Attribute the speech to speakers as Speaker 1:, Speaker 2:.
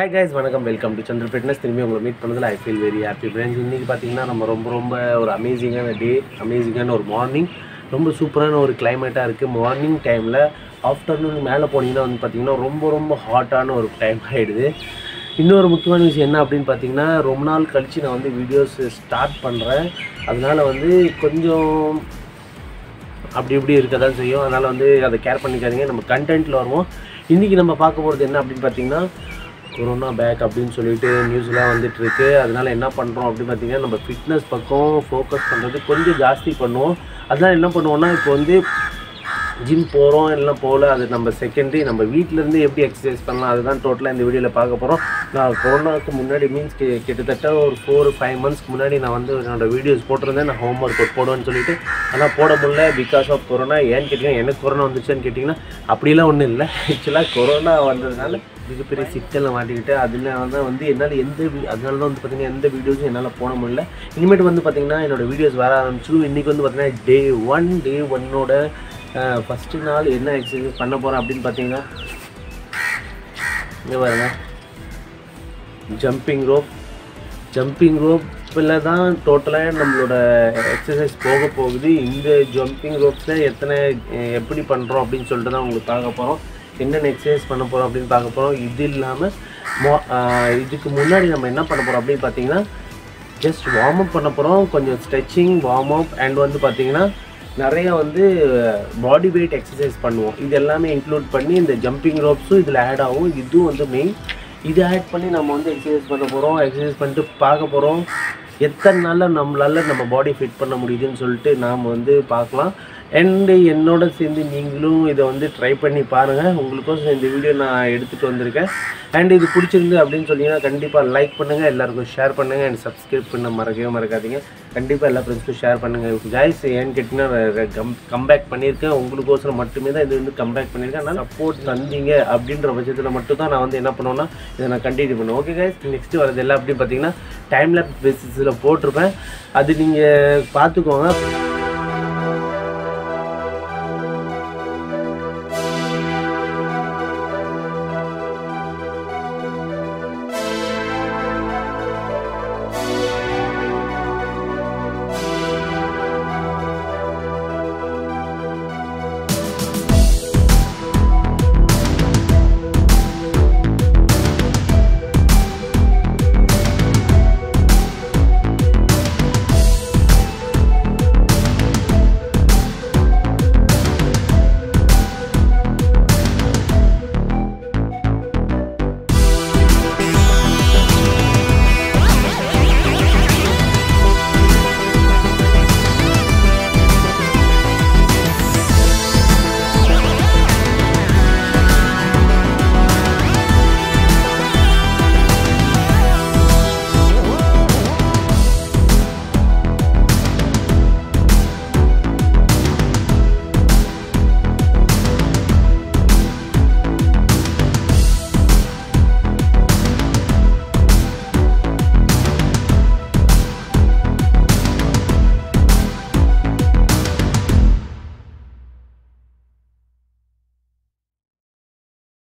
Speaker 1: hi guys வணக்கம் welcome to Chandra fitness திரும்பி உங்களை மீட் பண்ணதில் I feel very happy friends இன்றைக்கி பார்த்தீங்கன்னா நம்ம ரொம்ப ரொம்ப ஒரு அமேசிங்கான டே அமேசிங்கான ஒரு மார்னிங் ரொம்ப சூப்பரான ஒரு கிளைமேட்டாக இருக்குது மார்னிங் டைமில் ஆஃப்டர்நூன் மேலே போனீங்கன்னா வந்து பார்த்தீங்கன்னா ரொம்ப ரொம்ப ஹாட்டான ஒரு டைம் ஆகிடுது இன்னொரு முக்கியமான விஷயம் என்ன அப்படின்னு பார்த்தீங்கன்னா ரொம்ப நாள் கழித்து நான் வந்து வீடியோஸ் ஸ்டார்ட் பண்ணுறேன் அதனால் வந்து கொஞ்சம் அப்படி இப்படி இருக்க தான் செய்யும் அதனால் வந்து அதை கேர் பண்ணிக்காதீங்க நம்ம கண்டென்ட்டில் வருவோம் இன்றைக்கி நம்ம பார்க்க போகிறது என்ன அப்படின்னு பார்த்தீங்கன்னா கொரோனா பேக் அப்படின்னு சொல்லிட்டு நியூஸ்லாம் வந்துட்டு இருக்கு அதனால் என்ன பண்ணுறோம் அப்படின்னு பார்த்தீங்கன்னா நம்ம ஃபிட்னஸ் பக்கம் ஃபோக்கஸ் பண்ணுறது கொஞ்சம் ஜாஸ்தி பண்ணுவோம் அதனால் என்ன பண்ணுவோம்னா இப்போ வந்து ஜிம் போகிறோம் இல்லை போகல அது நம்ம செகண்டரி நம்ம வீட்டிலேருந்து எப்படி எக்ஸசைஸ் பண்ணலாம் அதுதான் டோட்டலாக இந்த வீடியோவில் பார்க்க போகிறோம் நான் கொரோனாவுக்கு முன்னாடி மீன்ஸ் கிட்டத்தட்ட ஒரு ஃபோர் ஃபைவ் மந்த்ஸ்க்கு முன்னாடி நான் வந்து என்னோட வீடியோஸ் போட்டிருந்தேன் நான் ஹோம் ஒர்க் அவுட் போடுவேன்னு சொல்லிட்டு ஆனால் போட முடியல பிகாஸ் ஆஃப் கொரோனா ஏன்னு கேட்டிங்கன்னா எனக்கு கொரோனா வந்துச்சுன்னு கேட்டிங்கன்னா அப்படிலாம் ஒன்றும் இல்லை ஆக்சுவலாக கொரோனா வந்ததுனால மிகப்பெரிய சிக்கலில் மாட்டிக்கிட்டு அதில் வந்து வந்து என்னால் எந்த வி- அதனால தான் வந்து பார்த்திங்கன்னா எந்த வீடியோஸும் என்னால் போட முடியல இனிமேட்டு வந்து பார்த்திங்கன்னா என்னோட வீடியோஸ் வர ஆரம்பிச்சிடும் இன்றைக்கி வந்து பார்த்திங்கன்னா டே ஒன் டே ஒன்னோட ஃபஸ்ட்டு நாள் என்ன எக்ஸசைஸ் பண்ண போகிறேன் அப்படின்னு பார்த்தீங்கன்னா இங்கே பாருங்க ஜம்பிங் ரோப் ஜம்பிங் ரோப்பில் தான் டோட்டலாக நம்மளோட எக்ஸசைஸ் போக போகுது இந்த ஜம்பிங் ரோப்ஸில் எத்தனை அஹ், எப்படி பண்ணுறோம் அப்படின்னு சொல்லிட்டு தான் உங்களுக்கு பார்க்க போகிறோம் என்னென்ன எக்ஸசைஸ் பண்ண போகிறோம் அப்படின்னு பார்க்க போகிறோம் இது இல்லாமல் மோ அஹ், இதுக்கு முன்னாடி நம்ம என்ன பண்ண போகிறோம் அப்படின்னு பார்த்தீங்கன்னா ஜஸ்ட் வார்ம் அப் பண்ண போகிறோம் கொஞ்சம் ஸ்ட்ரெச்சிங் வார்ம் அப் அண்ட் வந்து பார்த்தீங்கன்னா நிறைய வந்து பாடி வெயிட் எக்ஸசைஸ் பண்ணுவோம் இது எல்லாமே இன்க்ளூட் பண்ணி இந்த ஜம்பிங் ரோப்ஸும் இதில் ஆட் ஆகும் இதுவும் வந்து மெயின் இது ஆட் பண்ணி நம்ம வந்து எக்ஸசைஸ் பண்ண போகிறோம் எக்ஸசைஸ் பண்ணிட்டு பார்க்க போகிறோம் எத்தனை நாளில் நம்மளால நம்ம பாடி ஃபிட் பண்ண முடியுதுன்னு சொல்லிட்டு நாம் வந்து பார்க்கலாம் அண்டு என்னோட சேர்ந்து நீங்களும் இதை வந்து ட்ரை பண்ணி பாருங்கள் உங்களுக்கும் இந்த வீடியோ நான் எடுத்துகிட்டு வந்திருக்கேன் அண்ட் இது பிடிச்சிருந்து அப்படின்னு சொன்னீங்கன்னா கண்டிப்பாக லைக் பண்ணுங்கள் எல்லாருக்கும் ஷேர் பண்ணுங்கள் அண்ட் சப்ஸ்கிரைப் பண்ண மறக்கவே மறக்காதீங்க கண்டிப்பாக எல்லா ஃப்ரெண்ட்ஸ்க்கும் ஷேர் பண்ணுங்கள் ஜாய்ஸ் ஏன்னு கேட்டிங்கன்னா கம் கம்பேக் பண்ணியிருக்கேன் உங்களுக்கோசரம் மட்டுமே தான் இது வந்து கம்பேக் பண்ணியிருக்கேன் அதனால் சப்போர்ட் தந்தீங்க அப்படின்ற பட்சத்தில் மட்டும் தான் நான் வந்து என்ன பண்ணுவேன்னா இதை நான் கண்டினியூ பண்ணுவேன் ஓகே கைஸ் நெக்ஸ்ட்டு வரது எல்லாம் அப்படின்னு பார்த்தீங்கன்னா டைம் லேப் பேசிஸில் போட்டிருப்பேன் அது நீங்கள் பார்த்துக்கோங்க